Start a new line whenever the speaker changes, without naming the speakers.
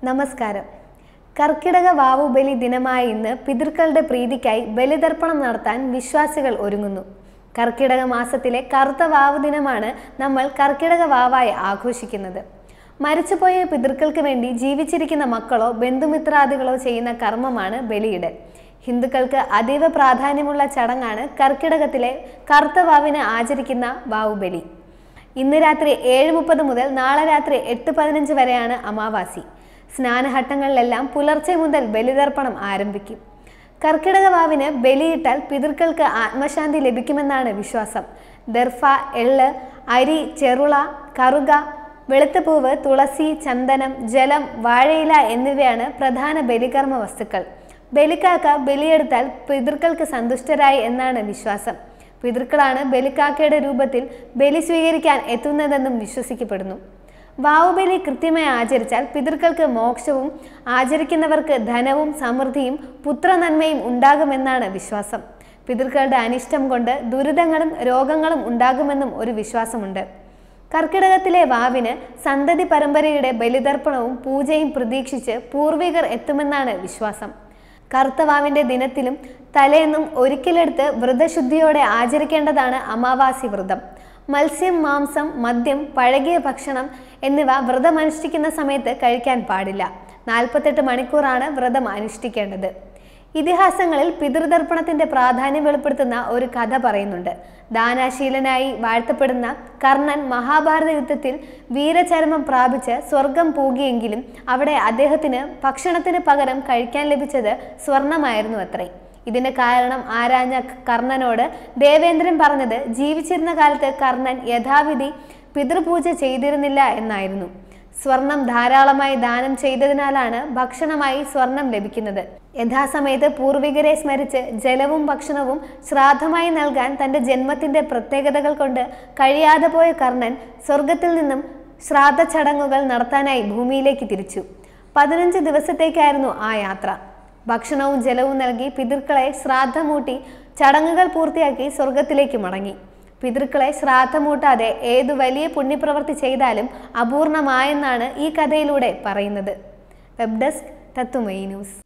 നമസ്കാരം കർക്കിടക വാവുബലി ദിനമായ ഇന്ന് പിതൃക്കളുടെ പ്രീതിക്കായി ബലിതർപ്പണം നടത്താൻ വിശ്വാസികൾ ഒരുങ്ങുന്നു കർക്കിടക മാസത്തിലെ കറുത്ത വാവ് ദിനമാണ് നമ്മൾ കർക്കിടക വാവായി ആഘോഷിക്കുന്നത് മരിച്ചുപോയ പിതൃക്കൾക്ക് വേണ്ടി ജീവിച്ചിരിക്കുന്ന മക്കളോ ബന്ധുമിത്രാദികളോ ചെയ്യുന്ന കർമ്മമാണ് ബലിയിടൽ ഹിന്ദുക്കൾക്ക് അതീവ പ്രാധാന്യമുള്ള ചടങ്ങാണ് കർക്കിടകത്തിലെ കറുത്ത വാവിന് ആചരിക്കുന്ന വാവുബലി ഇന്ന് രാത്രി ഏഴ് മുപ്പത് മുതൽ നാളെ രാത്രി എട്ട് പതിനഞ്ച് വരെയാണ് അമാവാസി സ്നാനഘട്ടങ്ങളിലെല്ലാം പുലർച്ചെ മുതൽ ബലിതർപ്പണം ആരംഭിക്കും കർക്കിടക വാവിന് ബലിയിട്ടാൽ പിതൃക്കൾക്ക് ആത്മശാന്തി ലഭിക്കുമെന്നാണ് വിശ്വാസം ദർഫ എള്ള് അരി ചെറുള കറുക വെളുത്തപ്പൂവ് തുളസി ചന്ദനം ജലം വാഴയില എന്നിവയാണ് പ്രധാന ബലികർമ്മ വസ്തുക്കൾ ബലിക്കാക്ക ബലിയെടുത്താൽ പിതൃക്കൾക്ക് സന്തുഷ്ടരായി എന്നാണ് വിശ്വാസം പിതൃക്കളാണ് ബലിക്കാക്കയുടെ രൂപത്തിൽ ബലി സ്വീകരിക്കാൻ എത്തുന്നതെന്നും വിശ്വസിക്കപ്പെടുന്നു വാവുബലി കൃത്യമായി ആചരിച്ചാൽ പിതൃക്കൾക്ക് മോക്ഷവും ആചരിക്കുന്നവർക്ക് ധനവും സമൃദ്ധിയും പുത്രനന്മയും ഉണ്ടാകുമെന്നാണ് വിശ്വാസം പിതൃക്കളുടെ അനിഷ്ടം കൊണ്ട് ദുരിതങ്ങളും രോഗങ്ങളും ഉണ്ടാകുമെന്നും ഒരു വിശ്വാസമുണ്ട് കർക്കിടകത്തിലെ വാവിന് സന്തതി പരമ്പരയുടെ ബലിതർപ്പണവും പൂജയും പ്രതീക്ഷിച്ച് പൂർവികർ എത്തുമെന്നാണ് വിശ്വാസം കറുത്ത വാവിന്റെ ദിനത്തിലും തലേന്നും ഒരിക്കലെടുത്ത് വ്രതശുദ്ധിയോടെ ആചരിക്കേണ്ടതാണ് അമാവാസി വ്രതം മത്സ്യം മാംസം മദ്യം പഴകിയ ഭക്ഷണം എന്നിവ വ്രതം അനുഷ്ഠിക്കുന്ന സമയത്ത് കഴിക്കാൻ പാടില്ല നാൽപ്പത്തെട്ട് മണിക്കൂറാണ് വ്രതം അനുഷ്ഠിക്കേണ്ടത് ഇതിഹാസങ്ങളിൽ പിതൃതർപ്പണത്തിന്റെ പ്രാധാന്യം വെളിപ്പെടുത്തുന്ന ഒരു കഥ പറയുന്നുണ്ട് ദാനാശീലനായി വാഴ്ത്തപ്പെടുന്ന കർണൻ മഹാഭാരത യുദ്ധത്തിൽ വീരചരമം പ്രാപിച്ച് സ്വർഗം പൂകിയെങ്കിലും അവിടെ അദ്ദേഹത്തിന് ഭക്ഷണത്തിന് പകരം കഴിക്കാൻ ലഭിച്ചത് സ്വർണമായിരുന്നു അത്രേ ഇതിന് കാരണം ആരാഞ്ഞ കർണനോട് ദേവേന്ദ്രൻ പറഞ്ഞത് ജീവിച്ചിരുന്ന കാലത്ത് കർണൻ യഥാവിധി പിതൃപൂജ ചെയ്തിരുന്നില്ല എന്നായിരുന്നു സ്വർണം ധാരാളമായി ദാനം ചെയ്തതിനാലാണ് ഭക്ഷണമായി സ്വർണം ലഭിക്കുന്നത് യഥാസമയത്ത് പൂർവികരെ സ്മരിച്ച് ജലവും ഭക്ഷണവും ശ്രാദ്ധമായി നൽകാൻ തൻ്റെ ജന്മത്തിൻ്റെ പ്രത്യേകതകൾ കൊണ്ട് കഴിയാതെ പോയ കർണൻ സ്വർഗത്തിൽ നിന്നും ശ്രാദ്ധ ചടങ്ങുകൾ നടത്താനായി ഭൂമിയിലേക്ക് തിരിച്ചു പതിനഞ്ച് ദിവസത്തേക്കായിരുന്നു ആ യാത്ര ഭക്ഷണവും ജലവും നൽകി പിതൃക്കളെ ശ്രാദ്ധമൂട്ടി ചടങ്ങുകൾ പൂർത്തിയാക്കി സ്വർഗത്തിലേക്ക് മടങ്ങി പിതൃക്കളെ ശ്രാദ്ധമൂട്ടാതെ ഏതു വലിയ പുണ്യപ്രവൃത്തി ചെയ്താലും അപൂർണമായെന്നാണ് ഈ കഥയിലൂടെ പറയുന്നത് വെബ് ഡെസ്ക് തത്തുമൈ ന്യൂസ്